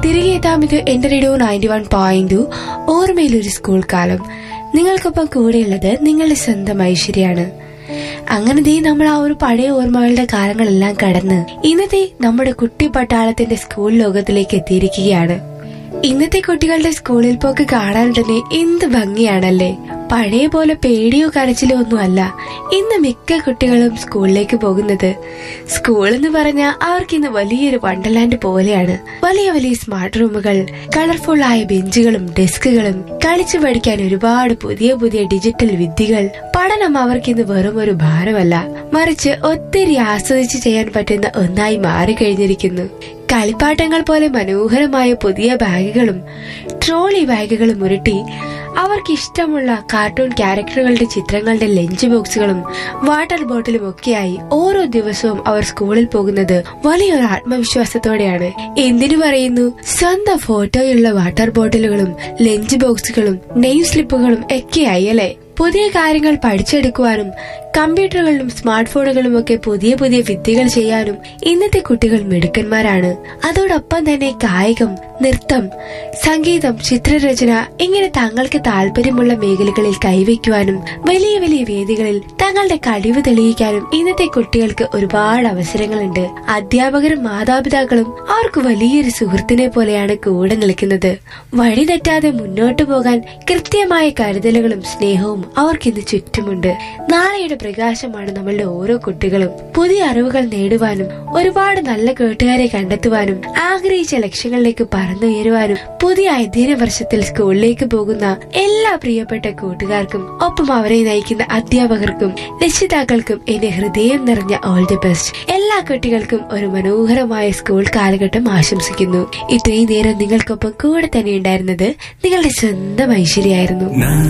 തിരികെ എത്താം ഇത് എന്റെ റേഡിയോ നയൻറ്റി വൺ പോയിന്റ് ഓർമ്മയിലൊരു സ്കൂൾ കാലം നിങ്ങൾക്കൊപ്പം കൂടെയുള്ളത് നിങ്ങളുടെ സ്വന്തം ഐശ്വര്യാണ് അങ്ങനെ ദേ നമ്മൾ ആ ഒരു പഴയ ഓർമ്മകളുടെ കാലങ്ങളെല്ലാം കടന്ന് ഇന്നത്തെ നമ്മുടെ കുട്ടി പട്ടാളത്തിന്റെ സ്കൂൾ ലോകത്തിലേക്ക് എത്തിയിരിക്കുകയാണ് ഇന്നത്തെ കുട്ടികളുടെ സ്കൂളിൽ പോക്ക് കാണാൻ തന്നെ എന്ത് ഭംഗിയാണല്ലേ പഴയ പോലെ പേടിയോ കരച്ചിലോ ഒന്നും അല്ല ഇന്ന് മിക്ക കുട്ടികളും സ്കൂളിലേക്ക് പോകുന്നത് സ്കൂൾ എന്ന് പറഞ്ഞാൽ അവർക്ക് ഇന്ന് വലിയൊരു വണ്ടർലാൻഡ് പോലെയാണ് വലിയ വലിയ സ്മാർട്ട് റൂമുകൾ കളർഫുൾ ആയ ബെഞ്ചുകളും ഡെസ്കുകളും കളിച്ചു പഠിക്കാൻ ഒരുപാട് പുതിയ പുതിയ ഡിജിറ്റൽ വിദ്യകൾ പഠനം അവർക്കിന്ന് വെറും ഒരു ഭാരമല്ല മറിച്ച് ഒത്തിരി ആസ്വദിച്ച് ചെയ്യാൻ പറ്റുന്ന ഒന്നായി മാറിക്കഴിഞ്ഞിരിക്കുന്നു കളിപ്പാട്ടങ്ങൾ പോലെ മനോഹരമായ പുതിയ ബാഗുകളും ട്രോളി ബാഗുകളും ഉരുട്ടി അവർക്ക് ഇഷ്ടമുള്ള കാർട്ടൂൺ ക്യാരക്ടറുകളുടെ ചിത്രങ്ങളുടെ ലഞ്ച് ബോക്സുകളും വാട്ടർ ബോട്ടിലും ഒക്കെയായി ഓരോ ദിവസവും അവർ സ്കൂളിൽ പോകുന്നത് വലിയൊരു ആത്മവിശ്വാസത്തോടെയാണ് എന്തിനു പറയുന്നു സ്വന്തം ഫോട്ടോയുള്ള വാട്ടർ ബോട്ടിലുകളും ലഞ്ച് ബോക്സുകളും നെയിം സ്ലിപ്പുകളും ഒക്കെയായി അല്ലെ പുതിയ കാര്യങ്ങൾ പഠിച്ചെടുക്കുവാനും കമ്പ്യൂട്ടറുകളിലും സ്മാർട്ട് ഫോണുകളും ഒക്കെ പുതിയ പുതിയ വിദ്യകൾ ചെയ്യാനും ഇന്നത്തെ കുട്ടികൾ മിടുക്കന്മാരാണ് അതോടൊപ്പം തന്നെ കായികം നൃത്തം സംഗീതം ചിത്രരചന ഇങ്ങനെ തങ്ങൾക്ക് താല്പര്യമുള്ള മേഖലകളിൽ കൈവയ്ക്കുവാനും വലിയ വലിയ വേദികളിൽ തങ്ങളുടെ കഴിവ് തെളിയിക്കാനും ഇന്നത്തെ കുട്ടികൾക്ക് ഒരുപാട് അവസരങ്ങളുണ്ട് അധ്യാപകരും മാതാപിതാക്കളും അവർക്ക് വലിയൊരു സുഹൃത്തിനെ പോലെയാണ് കൂടെ നിൽക്കുന്നത് വഴി തെറ്റാതെ മുന്നോട്ടു പോകാൻ കൃത്യമായ കരുതലുകളും സ്നേഹവും അവർക്കിന്ന് ചുറ്റുമുണ്ട് നാളെയുടെ പ്രകാശമാണ് നമ്മളുടെ ഓരോ കുട്ടികളും പുതിയ അറിവുകൾ നേടുവാനും ഒരുപാട് നല്ല കൂട്ടുകാരെ കണ്ടെത്തുവാനും ആഗ്രഹിച്ച ലക്ഷ്യങ്ങളിലേക്ക് പറന്നുയരുവാനും പുതിയ അധ്യയന വർഷത്തിൽ സ്കൂളിലേക്ക് പോകുന്ന എല്ലാ പ്രിയപ്പെട്ട കൂട്ടുകാർക്കും ഒപ്പം അവരെ നയിക്കുന്ന അധ്യാപകർക്കും രക്ഷിതാക്കൾക്കും എന്റെ ഹൃദയം നിറഞ്ഞ ഓൾ ദി ബെസ്റ്റ് എല്ലാ കുട്ടികൾക്കും ഒരു മനോഹരമായ സ്കൂൾ കാലഘട്ടം ആശംസിക്കുന്നു ഇത്രയും നേരം നിങ്ങൾക്കൊപ്പം കൂടെ തന്നെ ഉണ്ടായിരുന്നത് നിങ്ങളുടെ സ്വന്തം ഐശ്വര്യായിരുന്നു Na